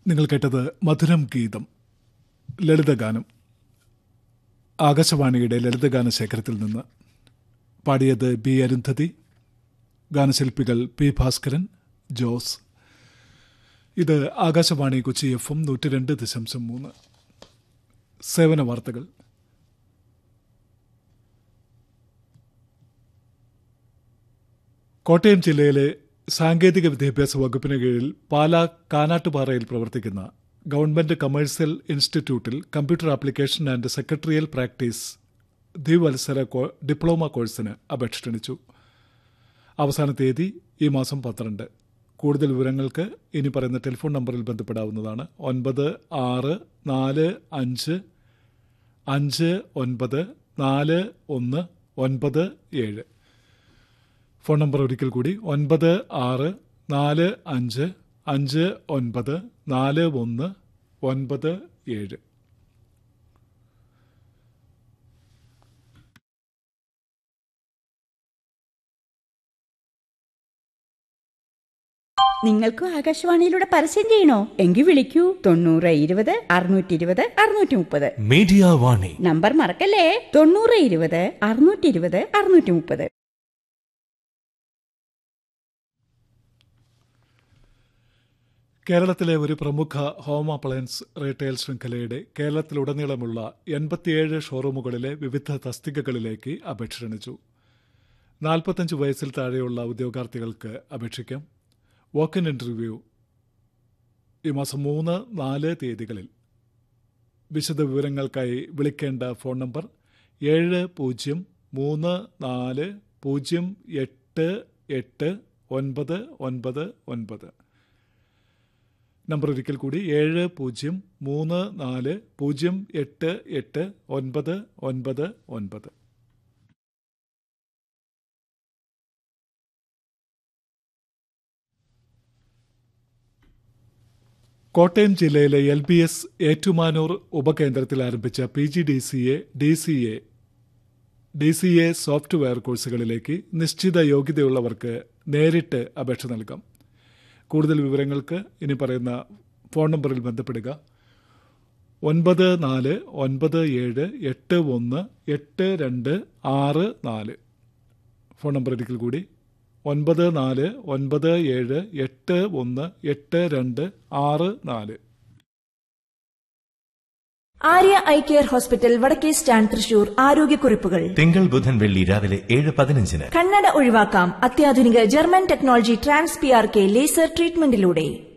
നിങ്ങൾ കേട്ടത് മധുരം ഗീതം ലളിതഗാനം ആകാശവാണിയുടെ ലളിതഗാന ശേഖരത്തിൽ നിന്ന് പാടിയത് ബി അരുന്ധതി ഗാനശില്പികൾ പി ഭാസ്കരൻ ജോസ് ഇത് ആകാശവാണി കൊച്ചി എഫ് എം നൂറ്റി രണ്ട് ദശാംശം മൂന്ന് സേവന വാർത്തകൾ കോട്ടയം ജില്ലയിലെ സാങ്കേതിക വിദ്യാഭ്യാസ വകുപ്പിന് കീഴിൽ പാലാ കാനാട്ടുപാറയിൽ പ്രവർത്തിക്കുന്ന ഗവൺമെന്റ് കമേഴ്സ്യൽ ഇൻസ്റ്റിറ്റ്യൂട്ടിൽ computer application and secretarial practice ദ്വിവത്സര കോ- ഡിപ്ലോമ കോഴ്സിന് അപേക്ഷ ക്ഷണിച്ചു അവസാന തീയതി ഈ മാസം പന്ത്രണ്ട് കൂടുതൽ വിവരങ്ങൾക്ക് ഇനി പറയുന്ന ടെലിഫോൺ നമ്പറിൽ ബന്ധപ്പെടാവുന്നതാണ് ഒൻപത് ആറ് നാല് അഞ്ച് അഞ്ച് ഒൻപത് നാല് ഒന്ന് ഒൻപത് ഏഴ് ഫോൺ നമ്പർ ഒരിക്കൽ കൂടി ഒൻപത് ആറ് നാല് അഞ്ച് അഞ്ച് ഒൻപത് നാല് ഒന്ന് ഒൻപത് ഏഴ് നിങ്ങൾക്കും ആകാശവാണിയിലൂടെ പരസ്യം ചെയ്യണോ എങ്കിൽ വിളിക്കൂ തൊണ്ണൂറ് ഇരുപത് അറുന്നൂറ്റി ഇരുപത് അറുന്നൂറ്റി മുപ്പത് മീഡിയ വാണി നമ്പർ മറക്കല്ലേ തൊണ്ണൂറ് ഇരുപത് അറുന്നൂറ്റി ഇരുപത് അറുന്നൂറ്റി മുപ്പത് കേരളത്തിലെ ഒരു പ്രമുഖ ഹോം അപ്ലയൻസ് റീറ്റെയിൽ ശൃംഖലയുടെ കേരളത്തിലുടനീളമുള്ള എൺപത്തിയേഴ് ഷോറൂമുകളിലെ വിവിധ തസ്തികകളിലേക്ക് അപേക്ഷ ക്ഷണിച്ചു നാൽപ്പത്തഞ്ച് വയസ്സിൽ താഴെയുള്ള ഉദ്യോഗാർത്ഥികൾക്ക് അപേക്ഷിക്കാം വോക്ക് ഇൻ ഇന്റർവ്യൂ ഈ മാസം മൂന്ന് നാല് തീയതികളിൽ വിശദ വിവരങ്ങൾക്കായി വിളിക്കേണ്ട ഫോൺ നമ്പർ ഏഴ് പൂജ്യം മൂന്ന് നാല് പൂജ്യം എട്ട് എട്ട് ഒൻപത് ഒൻപത് ഒൻപത് നമ്പർ ഒരിക്കൽ കൂടി ഏഴ് പൂജ്യം മൂന്ന് നാല് പൂജ്യം എട്ട് എട്ട് ഒൻപത് ഒൻപത് ഒൻപത് കോട്ടയം ജില്ലയിലെ എൽ ബി എസ് ഏറ്റുമാനൂർ ഉപകേന്ദ്രത്തിൽ ആരംഭിച്ച P G D C A D C A D C A software കോഴ്സുകളിലേക്ക് നിശ്ചിത യോഗ്യതയുള്ളവർക്ക് നേരിട്ട് അപേക്ഷ നൽകാം കൂടുതൽ വിവരങ്ങൾക്ക് ഇനി പറയുന്ന ഫോൺ നമ്പറിൽ ബന്ധപ്പെടുക ഒൻപത് നാല് ഒൻപത് ഏഴ് എട്ട് ഒന്ന് എട്ട് രണ്ട് ആറ് നാല് ഫോൺ നമ്പർ ഒരിക്കൽ കൂടി ഒൻപത് നാല് ഒൻപത് ഏഴ് എട്ട് ഒന്ന് എട്ട് രണ്ട് ആറ് നാല് ആര്യ ഐ കെയർ ഹോസ്പിറ്റൽ വടക്കേ സ്റ്റാൻഡ് തൃശൂർ ആരോഗ്യക്കുറിപ്പുകൾ തിങ്കൾ ബുധൻ വെള്ളി രാവിലെ ഏഴ് പതിനഞ്ചിന് കണ്ണട ഒഴിവാക്കാം അത്യാധുനിക German technology trans P R K laser ട്രീറ്റ്മെന്റിലൂടെ